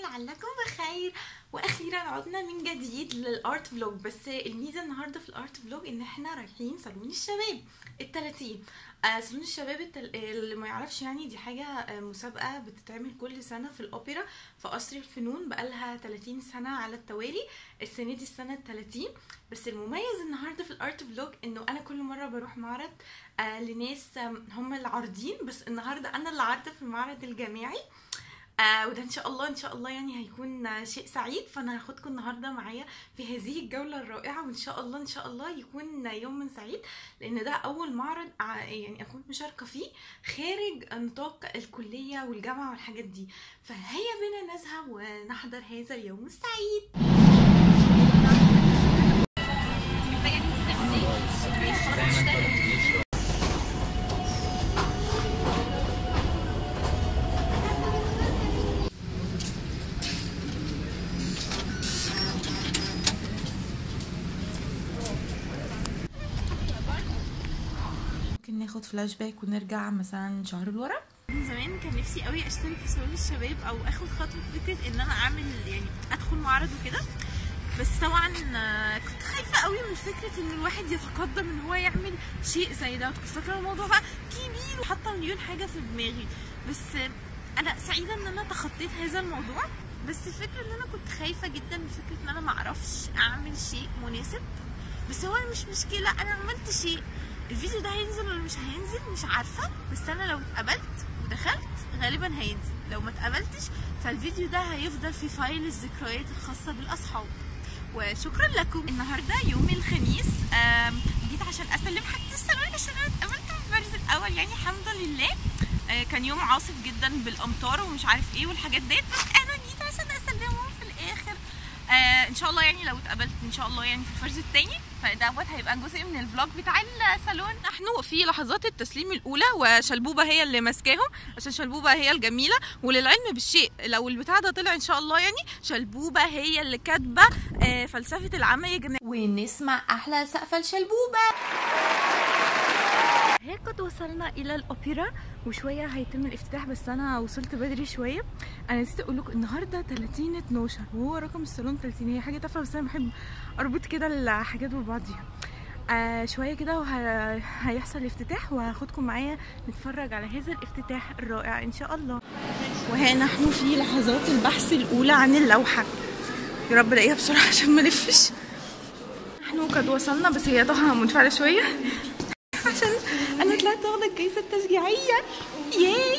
لعلكم بخير واخيرا عدنا من جديد للارت فلوج بس الميزه النهارده في الارت فلوج ان احنا رايحين صالون الشباب التلاتين آه صالون الشباب التل... اللي ما يعرفش يعني دي حاجه آه مسابقه بتتعمل كل سنه في الاوبرا في قصر الفنون بقالها 30 سنه على التوالي السنه دي السنه ال 30 بس المميز النهارده في الارت فلوج انه انا كل مره بروح معرض آه لناس آم، هم العارضين بس النهارده انا اللي عارضه في المعرض الجماعي آه وده ان شاء الله ان شاء الله يعني هيكون آه، شيء سعيد فانا هاخدكم النهارده معايا في هذه الجوله الرائعه وان شاء الله ان شاء الله يكون يوم من سعيد لان ده اول معرض ع- يعني اكون مشاركه فيه خارج نطاق الكليه والجامعه والحاجات دي فهيا بنا نذهب ونحضر هذا اليوم السعيد ممكن ناخد فلاش باك ونرجع مثلا شهر لورا من زمان كان نفسي قوي اشترك في صالون الشباب او اخد خطوه فكره ان انا اعمل يعني ادخل معرض وكده بس طبعا آه، كنت خايفه قوي من فكره ان الواحد يتقدم ان هو يعمل شيء زي ده كنت فاكره الموضوع بقى كبير وحاطه مليون حاجه في دماغي بس آه، انا سعيده ان انا تخطيت هذا الموضوع بس الفكره ان انا كنت خايفه جدا من فكره ان انا معرفش اعمل شيء مناسب بس هو مش مشكله انا عملت شيء الفيديو ده هينزل ولا مش هينزل مش عارفه بس انا لو اتقبلت ودخلت غالبا هينزل لو ما اتقبلتش فالفيديو ده هيفضل في فايل الذكريات الخاصه بالاصحاب وشكرا لكم النهارده يوم الخميس آم، جيت عشان اسلم حاجه الصالون عشان انا اتقابلت في الفرز الاول يعني الحمد لله آه، كان يوم عاصف جدا بالامطار ومش عارف ايه والحاجات ديت بس انا جيت عشان اسلمهم في الاخر آه ان شاء الله يعني لو اتقابلت ان شاء الله يعني في الفرز التاني فدوت هيبقى جزء من الفلوج بتاع الصالون نحن في لحظات التسليم الاولى وشلبوبه هي اللي ماسكاهم عشان شلبوبه هي الجميله وللعلم بالشيء لو البتاع ده طلع ان شاء الله يعني شلبوبه هي اللي كاتبه آه فلسفه العمل يا جماعه ونسمع احلى سقفه الشلبوبه هيك قد وصلنا الى الاوبرا وشويه هيتم الافتتاح بس انا وصلت بدري شويه انا نسيت اقول لكم النهارده 30 12 وهو رقم الصالون 30 هي حاجه تافهه بس انا بحب اربط كده الحاجات ببعضيها آه شويه كده وهيحصل الافتتاح وهاخدكم معايا نتفرج على هذا الافتتاح الرائع ان شاء الله وها نحن في لحظات البحث الاولى عن اللوحه يا رب الاقيها بسرعه عشان ما الفش نحن قد وصلنا بس هي طه منفعله شويه عشان انا طلعت واخده الجايزه التشجيعيه ياي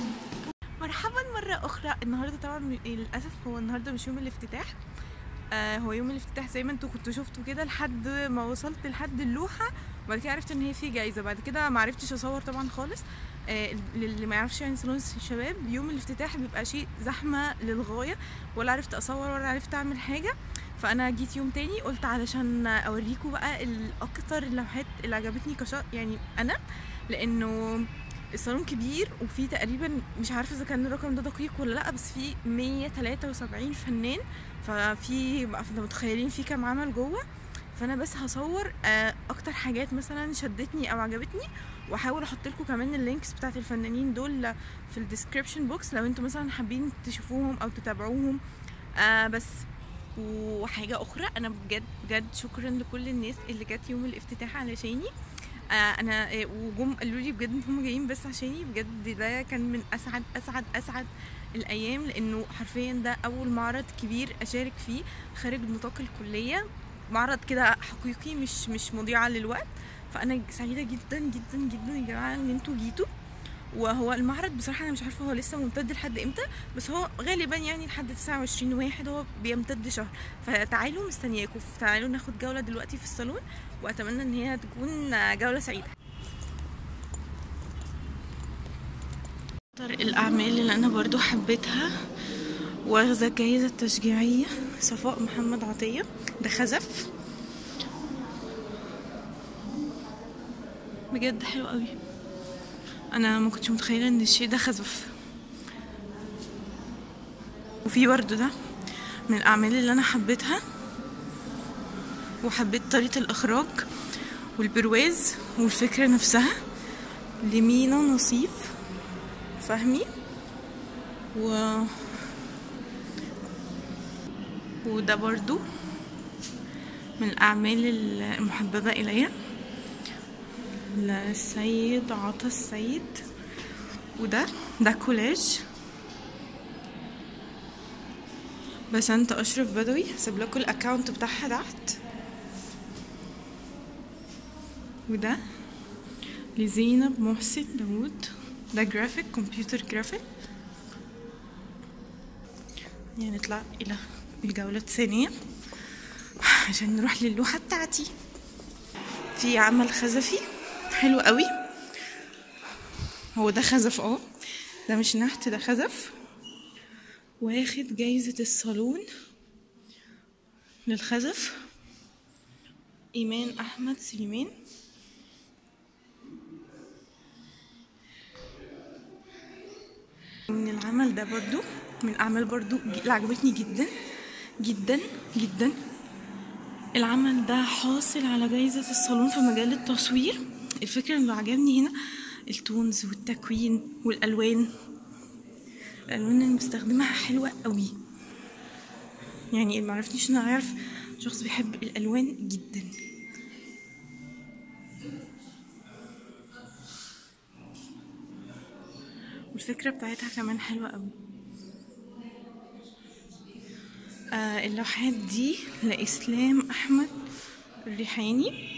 مرحبا مرة أخرى النهاردة طبعا للأسف هو النهاردة مش يوم الافتتاح آه هو يوم الافتتاح زي ما انتوا كنتوا شفتوا كده لحد ما وصلت لحد اللوحة وبعد كده عرفت ان هي في جايزة بعد كده ما عرفتش اصور طبعا خالص آه اللي ما يعرفش يعني صالون الشباب يوم الافتتاح بيبقى شيء زحمة للغاية ولا عرفت اصور ولا عرفت اعمل حاجة فانا جيت يوم تاني قلت علشان اوريكم بقى الاكتر اللوحات اللي عجبتني كشا يعني انا لانه الصالون كبير وفي تقريبا مش عارفه اذا كان الرقم ده دقيق ولا لا بس في 173 فنان ففي انتوا متخيلين في كام عمل جوه فانا بس هصور آه، اكتر حاجات مثلا شدتني او عجبتني واحاول احط لكم كمان اللينكس بتاعت الفنانين دول في الديسكريبشن بوكس لو انتوا مثلا حابين تشوفوهم او تتابعوهم آه بس وحاجه اخرى انا بجد بجد شكرا لكل الناس اللي جت يوم الافتتاح علشاني آه انا آه، وجم قالوا لي بجد ان هم جايين بس عشاني بجد ده كان من اسعد اسعد اسعد الايام لانه حرفيا ده اول معرض كبير اشارك فيه خارج نطاق الكليه معرض كده حقيقي مش مش مضيعه للوقت فانا سعيده جدا جدا جدا يا جماعه ان انتوا جيتوا وهو المعرض بصراحه انا مش عارفه هو لسه ممتد لحد امتى بس هو غالبا يعني لحد 29 واحد هو بيمتد شهر فتعالوا مستنياكم تعالوا ناخد جوله دلوقتي في الصالون واتمنى ان هي تكون جوله سعيده اكتر الاعمال اللي انا برضو حبيتها واخذه الجايزه التشجيعيه صفاء محمد عطيه ده خزف بجد حلو قوي انا ما كنتش متخيله ان الشيء ده خزف وفي برضو ده من الاعمال اللي انا حبيتها وحبيت طريقه الاخراج والبرواز والفكره نفسها لمينا نصيف فهمي و وده برضو من الأعمال المحببة إلي للسيد عطا السيد وده ده كولاج بسنت أشرف بدوي هسيب لكم الأكاونت بتاعها تحت وده لزينب محسن داوود ده جرافيك كمبيوتر جرافيك يعني نطلع إلى الجولة الثانية عشان نروح للوحة بتاعتي في عمل خزفي حلو قوي هو ده خزف اه ده مش نحت ده خزف واخد جايزة الصالون للخزف إيمان أحمد سليمان من العمل ده برضو من الأعمال برضو اللي عجبتني جدا جدا جدا العمل ده حاصل على جايزة الصالون في مجال التصوير الفكرة اللي عجبني هنا التونز والتكوين والألوان الألوان اللي مستخدمها حلوة قوي يعني اللي معرفنيش انا عارف شخص بيحب الألوان جدا والفكرة بتاعتها كمان حلوة قوي آه اللوحات دي لإسلام أحمد الريحاني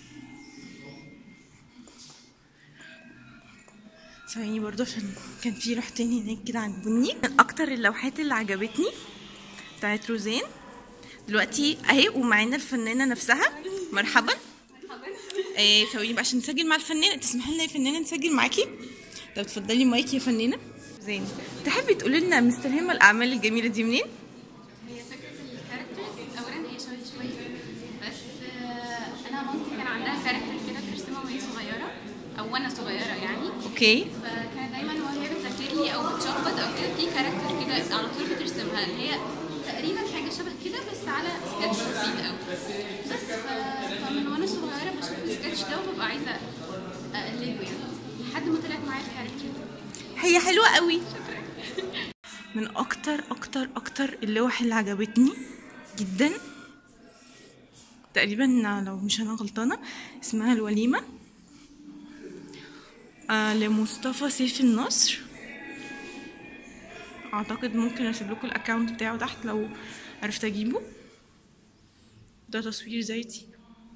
ثواني برضه عشان كان في لوح تاني هناك كده عجبني من أكتر اللوحات اللي عجبتني بتاعت روزين دلوقتي أهي ومعانا الفنانة نفسها مرحبا ايه ثواني بقى عشان نسجل مع الفنانة تسمحي لنا يا فنانة نسجل معاكي طب اتفضلي مايك يا فنانة زين تحبي تقولي لنا مستلهمة الأعمال الجميلة دي منين؟ هي فكرة الكاركترز أولا هي شبهي شوية بس آه، أنا مامتي كان عندها كاركتر كده بترسمها وهي صغيرة أو وأنا صغيرة يعني اوكي فكانت دايما وهي بتذاكر لي أو بتشخبط أو كده في كاركتر كده على طول بترسمها اللي هي تقريبا حاجة شبه كده بس على سكتش بسيط أوي بس ف- فمن وأنا صغيرة بشوف السكتش ده وببقى عايزة أقلده يعني لحد ما طلعت معايا الكاركتر دي هي حلوة قوي من اكتر اكتر اكتر اللوح اللي عجبتني جدا تقريبا لو مش انا غلطانة اسمها الوليمة آه لمصطفى سيف النصر اعتقد ممكن اسيب لكم الاكونت بتاعه تحت لو عرفت اجيبه ده تصوير زيتي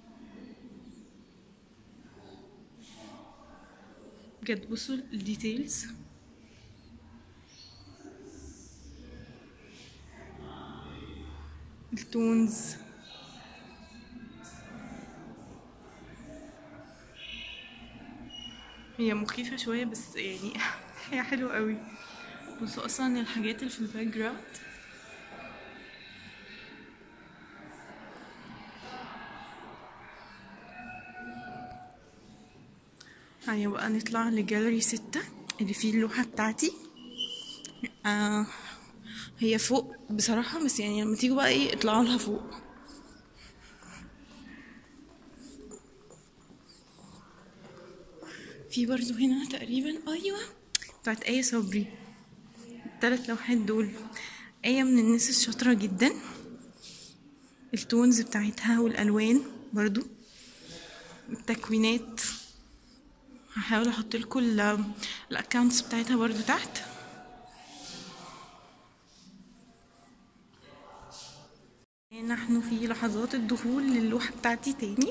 بجد بصوا الديتيلز التونز هي مخيفة شوية بس يعني هي حلوة قوي بصوا اصلا الحاجات اللي في الباك جراوند هيا بقى نطلع لجاليري ستة اللي فيه اللوحة بتاعتي آه هي فوق بصراحة بس يعني لما تيجوا بقى ايه اطلعوا لها فوق في برضو هنا تقريبا ايوه بتاعت آية صبري التلات لوحات دول آية من الناس الشاطرة جدا التونز بتاعتها والألوان برضو التكوينات هحاول احط لكم الاكونتس بتاعتها برضو تحت نحن في لحظات الدخول للوحة بتاعتي تاني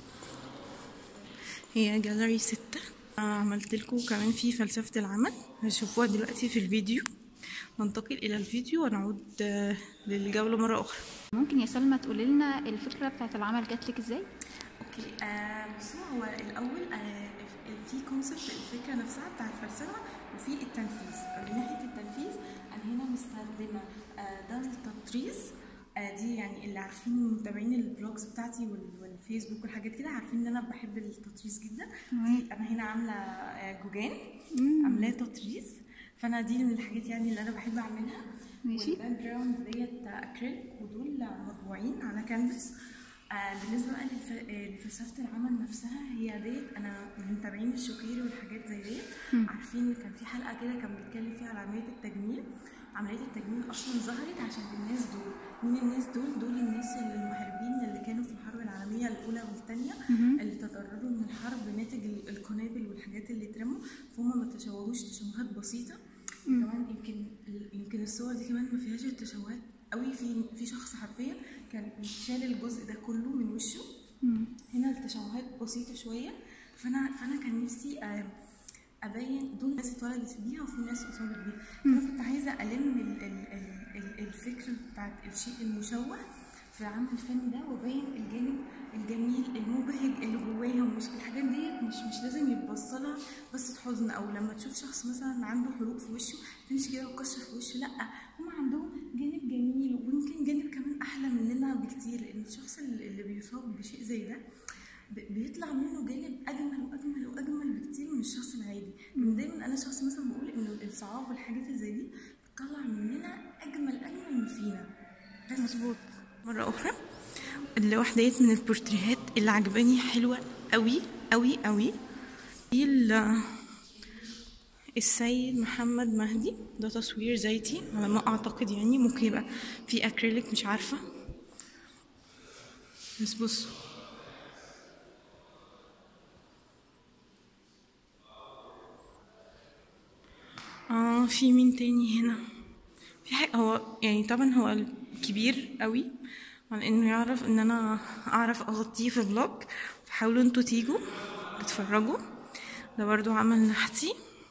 هي جاليري ستة عملت لكم كمان في فلسفة العمل هتشوفوها دلوقتي في الفيديو ننتقل إلى الفيديو ونعود آه، للجولة مرة أخرى ممكن يا سلمى تقولي لنا الفكره بتاعت العمل جات لك ازاي اوكي آه بصوا هو الاول آه في كونسبت الفكره نفسها بتاع الفلسفه وفي التنفيذ من ناحيه التنفيذ انا هنا مستخدمه آه ده التطريز آه دي يعني اللي عارفين متابعين البلوجز بتاعتي وال- والفيسبوك والحاجات كده عارفين ان انا بحب التطريز جدا دي انا هنا عامله آه جوجان عاملاه تطريز فانا دي من الحاجات يعني اللي انا بحب اعملها ماشي. والباك جراوند ديت اكريليك ودول مطبوعين على كانفاس آه بالنسبه بقى للف- آه، لفلسفه العمل نفسها هي ديت انا من متابعين الشوكيري والحاجات زي ديت عارفين كان في حلقه كده كان بيتكلم فيها على عمليه التجميل عمليه التجميل اصلا ظهرت عشان الناس دول مين الناس دول دول الناس اللي المحاربين اللي كانوا في الحرب العالميه الاولى والثانيه اللي تضرروا من الحرب ناتج ال- القنابل والحاجات اللي اترموا فهم ما تشوهوش تشوهات بسيطه كمان يمكن يمكن الصور دي كمان ما فيهاش التشوهات قوي في في شخص حرفيا كان شال الجزء ده كله من وشه هنا التشوهات بسيطه شويه فانا فانا كان نفسي آه، ابين دول ناس اتولدت بيها وفي ناس اصابت بيها فانا كنت عايزه الم ال- ال- ال- ال- الفكره بتاعت الشيء المشوه في العمل الفني ده وابين الجانب الجميل المبهج اللي جواهم مش الحاجات ديت مش مش لازم يتبصلها بس حزن او لما تشوف شخص مثلا عنده حروق في وشه تمشي كده وتكشر في وشه لا هم عندهم جانب جميل ويمكن جانب كمان احلى مننا بكتير لان الشخص اللي اللي بيصاب بشيء زي ده ب- بيطلع منه جانب اجمل واجمل واجمل بكتير من الشخص العادي لان دايما انا شخص مثلا بقول ان الصعاب والحاجات اللي زي دي بتطلع مننا اجمل اجمل ما فينا مظبوط مره اخرى اللوحه ديت من البورتريهات اللي عجباني حلوه قوي قوي قوي دي ال- السيد محمد مهدي ده تصوير زيتي على ما اعتقد يعني ممكن يبقى في اكريليك مش عارفه بس بصوا اه في مين تاني هنا في حاجة هو يعني طبعا هو كبير قوي على انه يعرف ان انا اعرف اغطيه في فلوج فحاولوا انتوا تيجوا تتفرجوا ده برضو عمل نحتي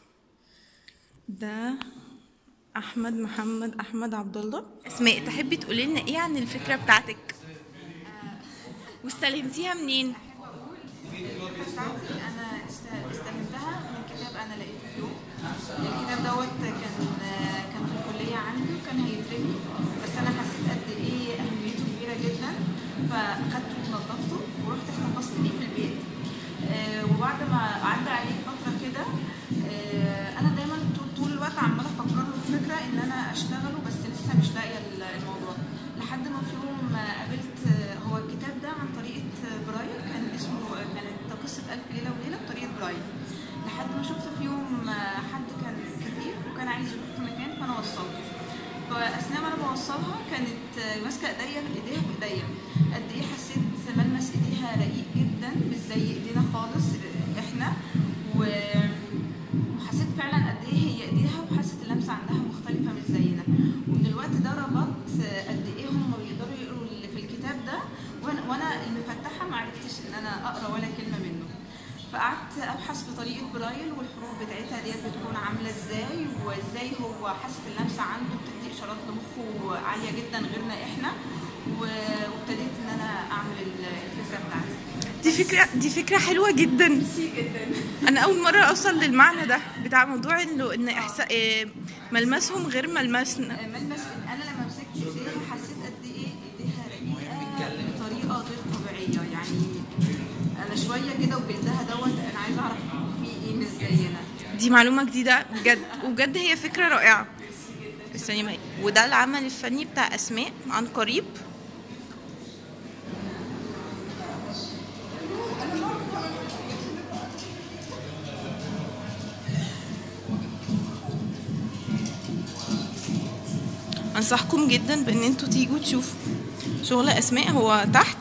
ده احمد محمد احمد عبد الله اسماء تحبي تقولي لنا ايه عن الفكره بتاعتك واستلمتيها منين بتاعتي انا است- استلمتها من كتاب انا لقيته في يوم الكتاب دوت كان كان في الكليه عندي وكان هيترمي بس انا حسيت قد ايه اهميته كبيره جدا فاخدته ونضفته ورحت احتفظت بيه في البيت آه، وبعد ما عدى عليه فتره كده آه، انا دايما طول- طول الوقت عماله افكر له في فكره ان انا اشتغله بس لسه مش لاقيه ال- الموضوع لحد ما في يوم آه، قابلت آه، هو الكتاب ده عن طريقه آه، برايل كان اسمه كانت قصه الف ليله وليله بطريقه برايل لحد ما شفت في يوم آه، حد كان كتير وكان عايز يروح في مكان فانا وصلته فاثناء ما انا بوصلها كانت آه، ماسكه ايديا ايديها بايديا قد ايه حسيت ملمس ايديها رقيق جدا مش زي ايدينا خالص آه، احنا و وحسيت فعلا قد ايه هي ايديها وحاسه اللمسه عندها مختلفه مش زينا ومن الوقت ده ربطت آه، قد ايه هم بيقدروا يقروا اللي في الكتاب ده وانا وانا المفتحه ما عرفتش ان انا اقرا ولا كلمه منه فقعدت ابحث في طريقه برايل والحروف بتاعتها ديت بتكون عامله ازاي وازاي هو حاسه اللمسه عنده بتدي اشارات لمخه عاليه جدا غيرنا احنا و- وابتديت ان انا اعمل ال- الفكره بتاعتي دي فكرة دي فكرة حلوة جدا جدا أنا أول مرة أوصل للمعنى ده بتاع موضوع إنه إن إحسا... إيه، ملمسهم غير ملمسنا ملمس انا لما مسكت ايديها حسيت قد ايه ايديها رقيقه بطريقه غير طبيعيه يعني انا شويه كده وجلدها دوت انا عايزه اعرف في ايه مش زينا دي معلومة جديدة بجد وبجد هي فكرة رائعة استني معي وده العمل الفني بتاع أسماء عن قريب أنصحكم جدا بإن انتوا تيجوا تشوفوا شغل أسماء هو تحت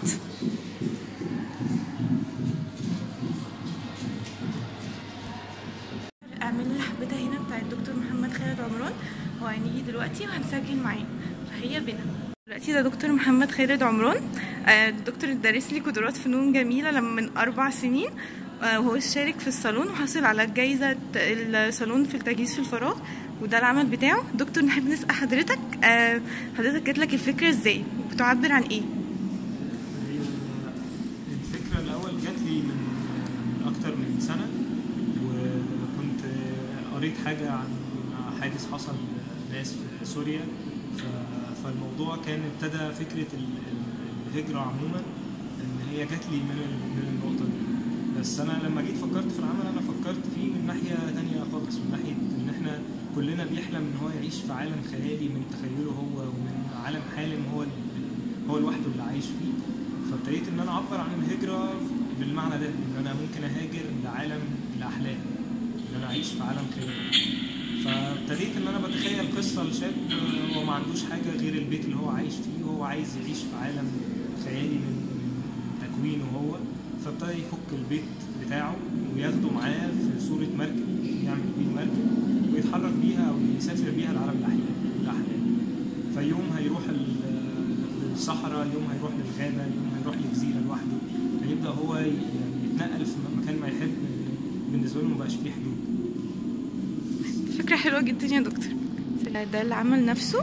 اعمل اللي حبيتها هنا بتاع الدكتور محمد خالد عمران هو هنيجي دلوقتي وهنسجل معاه فهي بنا دلوقتي ده دكتور محمد خالد عمران آه، الدكتور درس لي قدرات فنون جميله لما من اربع سنين آه، وهو شارك في الصالون وحصل على جايزه الصالون في التجهيز في الفراغ وده العمل بتاعه دكتور نحب نسال حضرتك آه، حضرتك جات لك الفكره ازاي وبتعبر عن ايه هي الفكرة الأول جات لي من من أكتر من سنة وكنت قريت حاجة عن حادث حصل ناس في سوريا ف- فالموضوع كان ابتدى فكرة ال- ال- الهجرة عموما إن هي جات لي من ال- من النقطة دي بس أنا لما جيت فكرت في العمل أنا فكرت فيه من ناحية تانية خالص من ناحية إن إحنا كلنا بيحلم إن هو يعيش في عالم خيالي من تخيله هو ومن عالم حالم هو ال- هو لوحده اللي عايش فيه فابتديت ان انا اعبر عن الهجره بالمعنى ده ان انا ممكن اهاجر لعالم الاحلام ان انا اعيش في عالم خيالي فابتديت ان انا بتخيل قصه لشاب آه، هو ما عندوش حاجه غير البيت اللي هو عايش فيه وهو عايز يعيش في عالم خيالي من من تكوينه هو فابتدى يفك البيت بتاعه وياخده معاه في صوره مركب يعمل بيه مركب ويتحرك بيها او يسافر بيها لعالم الاحلام الاحلام فيوم هيروح ال- الصحراء يوم هيروح للغابه يوم هيروح لجزيره لوحده فيبدا هو يعني يتنقل في مكان ما يحب بالنسبه له مبقاش فيه حدود فكرة حلوة جدا يا دكتور ده العمل نفسه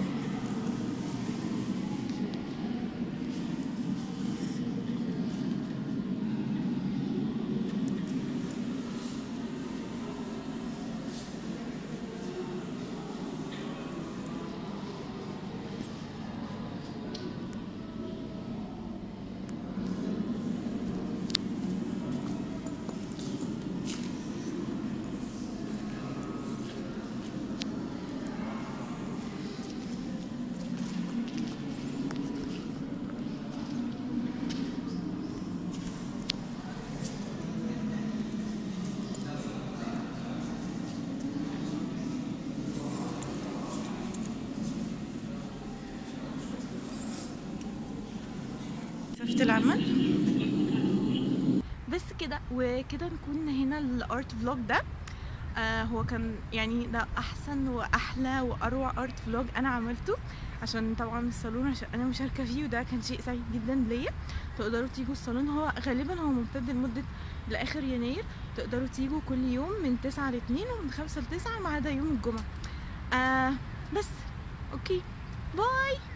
شفت العمل بس كده وكده نكون هنا الارت فلوج ده آه هو كان يعني ده احسن واحلى واروع ارت فلوج انا عملته عشان طبعا الصالون عشان انا مشاركه فيه وده كان شيء سعيد جدا ليا تقدروا تيجوا الصالون هو غالبا هو ممتد لمده لاخر يناير تقدروا تيجوا كل يوم من 9 ل 2 ومن 5 ل 9 ما عدا يوم الجمعه آه بس اوكي باي